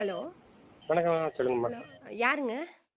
Hello வணக்கம் சொல்லுங்கம்மா hello யாருங்க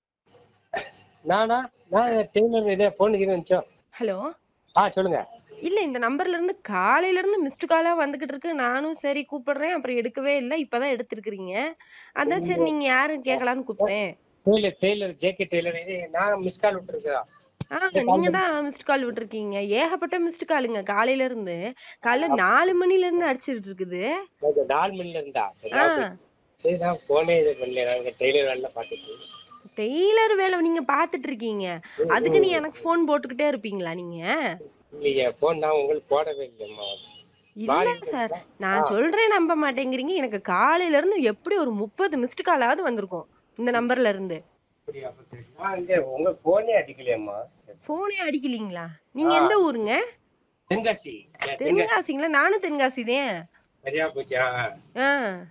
நானா நான் டெய்லர் இதே ஃபோனுக்கு வந்துச்சோம் ஹலோ ஆ சொல்லுங்க இல்ல இந்த நம்பர்ல இருந்து காலையில இருந்து மிஸ்டு காலா வந்துகிட்டு இருக்கு நானும் சரி கூப்பிடுறேன் அப்புறம் எடுக்கவே இல்ல இப்பதான் எடுத்திருக்கிறீங்க அதான் சரி நீங்க யாருன்னு கேட்கலான்னு கூப்பிட்டேன் டெய்லர் டெய்லர் ஜேகே டெய்லர் இது நான் மிஸ் கால் விட்டுருக்கேன் ஆ நீங்க தான் மிஸ்டு கால் விட்டுருக்கீங்க ஏகப்பட்ட மிஸ்டு காலுங்க காலையில இருந்து காலைல நாலு மணில இருந்து அடிச்சிட்டு இருக்குது நாலு மணில இருந்தா ஆ சரி நான் போனே இது பண்ணல நாங்க டெய்லர் வேலை பார்த்துட்டு டெய்லர் வேலை நீங்க பாத்துட்டு இருக்கீங்க அதுக்கு நீ எனக்கு போன் போட்டுக்கிட்டே இருப்பீங்களா நீங்க இல்லையே போன் நான் உங்களுக்கு போடவே இல்லைம்மா இல்ல சார் நான் சொல்றேன் நம்ப மாட்டேங்கிறீங்க எனக்கு காலையில இருந்து எப்படி ஒரு முப்பது மிஸ்டு காலாவது வந்திருக்கும் இந்த நம்பர்ல இருந்து அப்படியா? அப்ப சரி. நான் இங்க உங்க போனே அடிக்கலையம்மா சரி. போனே அடிக்கலீங்களா நீங்க எந்த ஊருங்க தென்காசி தென்காசி தென்காசிங்களா நானும் தென்காசி தான் சரியா போச்சு ஆ. ஆ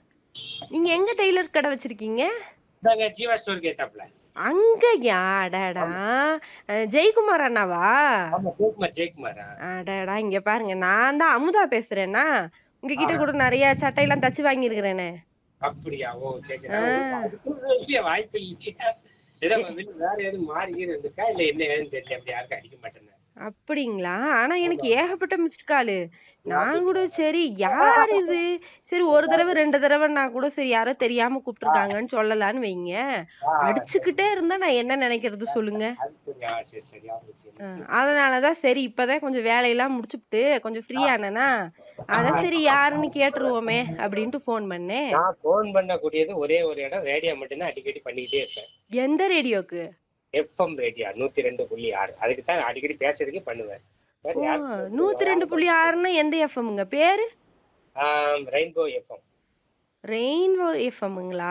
நீங்க எங்க டெய்லர் கடை வச்சிருக்கீங்க நாங்க ஜீவா ஸ்டோருக்கு ஏத்தாப்ல அங்கயா அடடா அஹ், ஜெயக்குமார் அண்ணாவா ஆமா ஜெயக்குமார் ஜெயக்குமாரா அடடா இங்க பாருங்க நான் தான் அமுதா பேசுறேன்னா உங்ககிட்ட கூட நிறைய சட்டையெல்லாம் தச்சு வாங்கியிருக்கிறேனே அப்படியா ஓ சரி சரி அதுக்கு இல்லையே, வாய்ப்பு இல்லையா ஏதோ வெளில வேற எதுவும் மாறி கீறி இருந்திருக்கா இல்ல என்ன ஏதுன்னு தெரியல அப்படி யாருக்கும் அடிக்க மாட்டேன்னு அப்படிங்களா ஆனா எனக்கு ஏகப்பட்ட மிஸ்டு காலு நான் கூட சரி யார் இது சரி ஒரு தடவை ரெண்டு தடவை நான் கூட சரி யாரோ தெரியாம கூப்பிட்டுருக்காங்கன்னு சொல்லலான்னு வைங்க அடிச்சுக்கிட்டே இருந்தா நான் என்ன நினைக்கிறது சொல்லுங்க அது சரி ஆ, சரி சரி ஆ, சரி அஹ் அதனாலதான் சரி இப்பதான் கொஞ்சம் வேலையெல்லாம் முடிச்சுப்புட்டு கொஞ்சம் ஃப்ரீ ஆனேனா அதான் சரி யாருன்னு கேட்டுருவோமே அப்படின்ட்டு ஃபோன் பண்ணேன் நான் போன் பண்ணக்கூடியது ஒரே ஒரு இடம் ரேடியோ மட்டும்தான் அடிக்கடி பண்ணிக்கிட்டே இருப்பேன் எந்த ரேடியோக்கு எஃப்எம் ரேடியோ நூத்தி ரெண்டு புள்ளி ஆறு அதுக்கு தான் அடிக்கடி பேசுறதுக்கே பண்ணுவேன் வேற ஓ யாருக்கும் நூத்தி ரெண்டு புள்ளி ஆறுன்னா எந்த எஃப்எம்ங்க பேரு ரெயின்போ எஃப்எம் ரெயின்போ எஃப்எம்ங்களா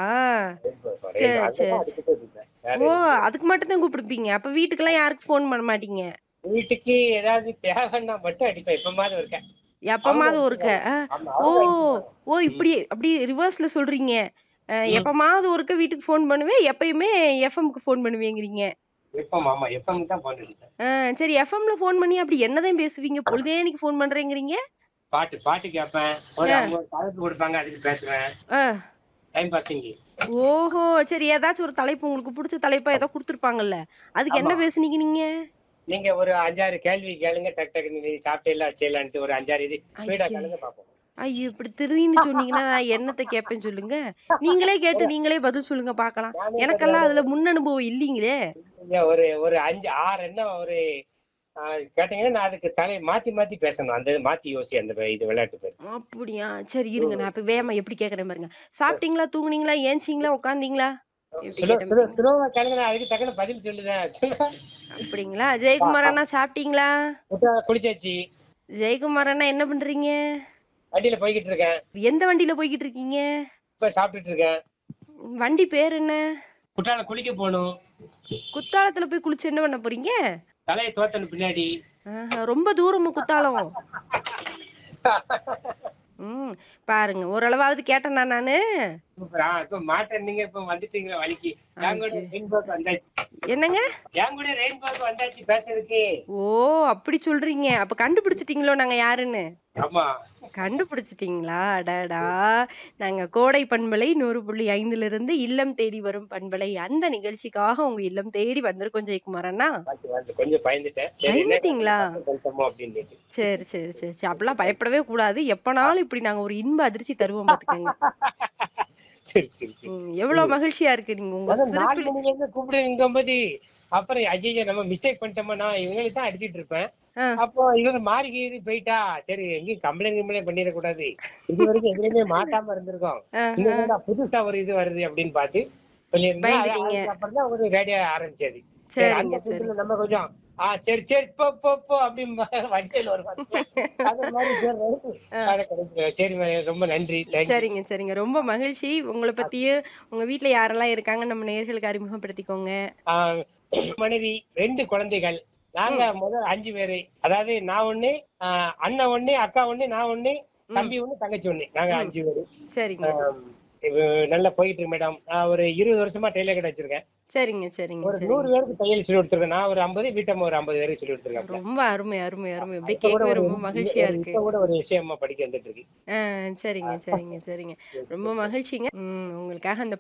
சரி, அதுதான் சரி. அடிக்கடி இருப்பேன் வேற ஓ அதுக்கு மட்டும் தான் கூப்பிடுப்பீங்க அப்ப வீட்டுக்கெல்லாம் யாருக்கு ஃபோன் பண்ண மாட்டீங்க வீட்டுக்கு ஏதாவது தேவைன்னா மட்டும் அடிப்பேன் எப்பமாவது இருக்கேன் எப்பமாவது ஒருக்க அஹ், ஆமா, ஓ அவங்க ஓ இப்படி அப்படி ரிவர்ஸ்ல சொல்றீங்க அஹ், எப்பமாவது ஒருக்க வீட்டுக்கு ஃபோன் பண்ணுவேன் எப்பயுமே எஃப்எம்க்கு ஃபோன் பண்ணுவேங்கிறீங்க எஃப்எம் ஆமா எஃப்எம் தான் பண்ணிருக்கேன் அஹ், சரி எஃப்எம்ல ஃபோன் பண்ணி அப்படி என்னதான் பேசுவீங்க பொழுதேனிக்கு ஃபோன் பண்றேங்கிறீங்க பாட்டு பாட்டு கேட்பேன் ஒரு அவங்க ஒரு தலைப்பு கொடுப்பாங்க அதுக்கு பேசுவேன் அஹ், டைம் பாசிங் ஓஹோ சரி ஏதாச்சும் ஒரு தலைப்பு உங்களுக்கு பிடிச்ச தலைப்பா ஏதோ கொடுத்துருப்பாங்கல்ல அதுக்கு என்ன பேசுனீங்க நீங்க நீங்க ஒரு அஞ்சாறு கேள்வி கேளுங்க டக் டக் நீ சாப்பிட்டேல வச்சேலான்ட்டு ஒரு அஞ்சாறு இது ஸ்பீடா கேளுங்க பாப்போம் ஐயோ இப்படி திருதின்னு சொன்னீங்கன்னா நான் என்னத்த கேட்பேன்னு சொல்லுங்க நீங்களே கேட்டு நீங்களே பதில் சொல்லுங்க பார்க்கலாம் எனக்கெல்லாம் அதுல முன் அனுபவம் இல்லீங்களே நீங்க ஒரு ஒரு அஞ்சு ஆறு என்ன ஒரு ஆ, கேட்டீங்கன்னா நான் அதுக்கு தலை மாத்தி மாத்தி பேசணும் அந்த இது மாத்தி யோசி அந்த வே- இது விளையாட்டு பேர் அப்படியா சரி இருங்க நான் இப்ப வேகமா எப்படி கேக்குறேன் பாருங்க சாப்பிட்டீங்களா தூங்குனீங்களா ஏஞ்சிங்களா உட்காந்தீங்களா எப்படி சுலோ கேட்டேன் சுலோ சுலோவா கேளுங்க நான் அதுக்கு தக்கன பதில் சொல்லுதேன் அப்படிங்களா ஜெயக்குமார் அண்ணா சாப்பிட்டீங்களா குளிச்சாச்சு ஜெயக்குமார் அண்ணா என்ன பண்றீங்க வண்டியில போய்கிட்டு இருக்கேன் எந்த வண்டியில போய்கிட்டு இருக்கீங்க இப்ப சாப்பிட்டுட்டு இருக்கேன் வண்டி பேர் என்ன குற்றாலம் குளிக்க போகணும் குத்தாலத்துல போய் குளிச்சு என்ன பண்ண போறீங்க தலையை தோத்தன பின்னாடி ஆஹா, ரொம்ப தூரமா குத்தாலம் ம் பாருங்க ஓரளவாவது கேட்டேனா நானு சூப்பர். ஆ, இப்ப மாட்டேன் நீங்க இப்ப வந்துட்டீங்களா வலிக்கு என் கூட ரெயின்போக்கு வந்தாச்சு என்னங்க என் கூட ரெயின்போக்கு வந்தாச்சு பேசுறதுக்கு ஓ அப்படி சொல்றீங்க அப்ப கண்டுபிடிச்சிட்டீங்களோ நாங்க யாருன்னு ஆமா கண்டுபிடிச்சிட்டீங்களா அடடா நாங்க கோடை பண்பலை நூறு புள்ளி ஐந்துல இருந்து இல்லம் தேடி வரும் பண்பலை அந்த நிகழ்ச்சிக்காக உங்க இல்லம் தேடி வந்திருக்கோம் ஜெயக்குமார் அண்ணா பாத்து, பாத்து, கொஞ்சம் பயந்துட்டேன் சரி, என்ன பயந்துட்டீங்களா சொல்லிட்டோமோ அப்படின்னு சரி சரி சரி சரி அப்பெல்லாம் பயப்படவே கூடாது எப்பனாலும் இப்படி நாங்க ஒரு இன்ப அதிர்ச்சி தருவோம் பாத்துக்கோங்க சரி சரி சரி ம், எவ்வளவு மகிழ்ச்சியா இருக்கு நீங்க உங்க அதான் நாலு சிறப்பு மணில இருந்து கூப்பிடுங்கும் போது அப்புறம் ஐயோ நம்ம மிஸ்டேக் பண்ணிட்டோமா நான் இவங்களுக்கு தான் அடிச்சிட்டு இருப்பேன் ஆ. அப்போ இவங்க மாறி கீறி போயிட்டா சரி எங்கேயும் கம்ப்ளைண்ட் கம்ப்ளைண்ட் பண்ணிடக்கூடாது இது வரைக்கும் எதுலையுமே மாட்டாம இருந்திருக்கோம் ஆ, இந்த என்னடா புதுசா ஒரு இது வருது அப்படின்னு பார்த்து சொல்லியிருந்தா பயந்துட்டீங்க. அப்புறம் தான் ஒரு ரேடியோ ஆரம்பிச்சது சரி, சரிங்க அந்த சரி புதுசுல நம்ம கொஞ்சம் ஆ சரி சரி போ போ போ அப்படின்னு வண்டியில ஒரு அது மாதிரி சரி, அதை கிடைக்கல. சரி ம- ரொம்ப நன்றி தேங்க்யூ சரிங்க சரிங்க ரொம்ப மகிழ்ச்சி உங்களை பத்தியும் உங்க வீட்ல யாரெல்லாம் இருக்காங்க நம்ம நேயர்களுக்கு அறிமுகப்படுத்திக்கோங்க மனைவி ரெண்டு குழந்தைகள் நாங்க முதல் அஞ்சு பேரு அதாவது நான் ஒண்ணு ஆஹ் அண்ணன் ஒண்ணு அக்கா ஒண்ணு நான் ஒண்ணு தம்பி ஒண்ணு தங்கச்சி ஒண்ணு நாங்க அஞ்சு பேரு சரிங்க ஆம், இது நல்லா போயிட்டு இருக்கு மேடம் நான் ஒரு இருபது வருஷமா டெய்லர் கடை வச்சிருக்கேன் சரிங்க சரிங்க ஒரு சரிங்க நூறு பேருக்கு தையல் சொல்லி கொடுத்துருக்கேன் நான் ஒரு ஐம்பது வீட்டம்மா ஒரு ஐம்பது பேருக்கு சொல்லி கொடுத்துருக்கேன் ரொம்ப அருமை அருமை அருமை இப்படி இப்ப கூட கேட்கவே ஒரு ரொம்ப மகிழ்ச்சியா ஒரு- இருக்கு இப்ப கூட ஒரு விஷயமா படிக்க வந்துட்டு இருக்கு ஆ சரிங்க சரிங்க சரிங்க ரொம்ப மகிழ்ச்சிங்க ம் உங்களுக்காக அந்த